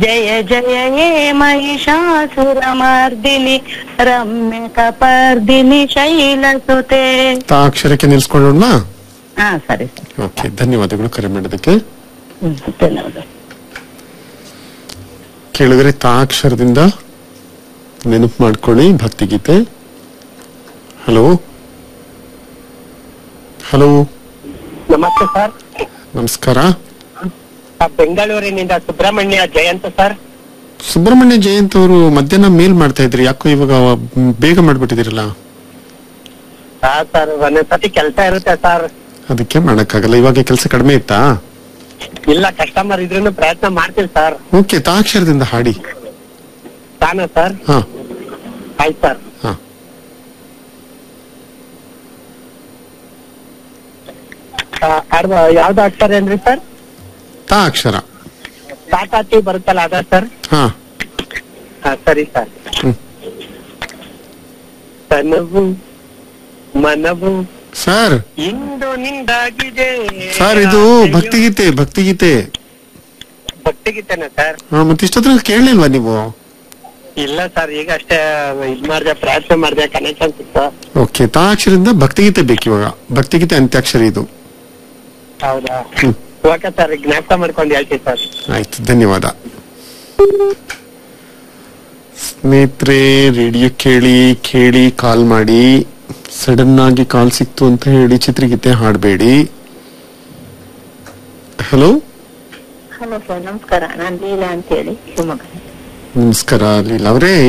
ಜಯ ಜಯ ಹೇ ಮಹಿಷಾಸುರ ಮರ್ದಿನಿ ರಮ್ಯ ಕಪರ್ದಿನಿ ಶೈಲಸುತೆ ತಾ ಅಕ್ಷರಕ್ಕೆ ನಿಲ್ಸ್ಕೊಳ್ಳೋಣ ಹಾ ಸರಿ ಸರ್ ಓಕೆ ಧನ್ಯವಾದಗಳು ಕರೆ ಮಾಡೋದಕ್ಕೆ ಹ್ಮ್ ಧನ್ಯವಾದ ಕೇಳಿದ್ರೆ ತಾ ಅಕ್ಷರದಿಂದ ನೆನಪು ಮಾಡ್ಕೊಳ್ಳಿ ಭಕ್ತಿಗೀತೆ ಹಲೋ ಹಲೋ ನಮಸ್ತೆ ಸರ್ ನಮಸ್ಕಾರ ಆ, ಬೆಂಗಳೂರಿನಿಂದ ಸುಬ್ರಹ್ಮಣ್ಯ ಜಯಂತ್ ಸರ್ ಸುಬ್ರಹ್ಮಣ್ಯ ಜಯಂತ್ ಅವರು ಮಧ್ಯಾಹ್ನ ಮೇಲ್ ಮಾಡ್ತಾ ಇದ್ರಿ ಯಾಕೋ ಇವಾಗ ಮ್, ಬೇಗ ಮಾಡ್ಬಿಟ್ಟಿದಿರಲ್ಲ ಹಾ ಸರ್ ಒಂದೊಂದ್ಸತಿ ಕೆಲಸ ಇರುತ್ತೆ ಸರ್ ಅದಕ್ಕೆ ಮಾಡಕ್ಕಾಗಲ್ಲ ಇವಾಗ ಕೆಲಸ ಕಡಿಮೆ ಇತ್ತಾ ಇಲ್ಲ ಕಸ್ಟಮರ್ ಇದ್ರೂ ಪ್ರಯತ್ನ ಮಾಡ್ತೀವಿ ಸರ್ ಓಕೆ ತಾ ಅಕ್ಷರದಿಂದ ಹಾಡಿ ತಾನ ಸರ್ ಹಾ ಆಯ್ತು ಸರ್ ಹಾ ಆ, ಆಡ್ದ ಯಾವ್ದು ಅಕ್ಷರ ಏನ್ರಿ ಸರ್ ತಾ ಅಕ್ಷರ ಟಾಟಾತಿ ಬರುತ್ತಲ್ಲ ಅದ ಸರ್ ಹಾ ಹಾ ಸರಿ ಸರ್ ಹ್ಮ್. ತನವು ಮನವು ಸರ್ ಇಂದು ನಿಂದಾಗಿದೆ ಸರ್ ಇದು ಭಕ್ತಿಗೀತೆ ಭಕ್ತಿಗೀತೆ ಭಕ್ತಿಗೀತೆನ ಸರ್ ಹಾ ಮತ್ತೆ ಇಷ್ಟೊತ್ತಿನ ಕೇಳಲಿಲ್ವಾ ನೀವು ಇಲ್ಲ ಸರ್ ಈಗ ಅಷ್ಟೇ ಇದ್ ಮಾಡ್ದೆ ಪ್ರಯತ್ನ ಮಾಡ್ದೆ ಕನೆಕ್ಷನ್ ಸಿಕ್ತು ಓಕೆ ತಾ ಅಕ್ಷರದಿಂದ ಭಕ್ತಿಗೀತೆ ಬೇಕು ಇವಾಗ ಭಕ್ತಿಗೀತೆ ಅಂತ್ಯಾಕ್ಷರ ಇದು ಹೌದಾ ಹ್ಮ್. ಓಕೆ ಸರ್ ಜ್ಞಾಪಕ ಮಾಡ್ಕೊಂಡು ಹೇಳ್ತೀವಿ ಸರ್ ಆಯ್ತು ಧನ್ಯವಾದ ಸ್ನೇಹಿತರೆ ರೇಡಿಯೋ ಕೇಳಿ ಕೇಳಿ ಕಾಲ್ ಮಾಡಿ ಸಡನ್ ಆಗಿ ಕಾಲ್ ಸಿಕ್ತು ಅಂತ ಹೇಳಿ ಚಿತ್ರಗೀತೆ ಹಾಡಬೇಡಿ ಹಲೋ ಹಲೋ ಸರ್ ನಮಸ್ಕಾರ ನಾನು ಲೀಲಾ ಅಂತ ಹೇಳಿ ಶಿವಮೊಗ್ಗ ನಮಸ್ಕಾರ ಲೀಲಾ ಅವರೇ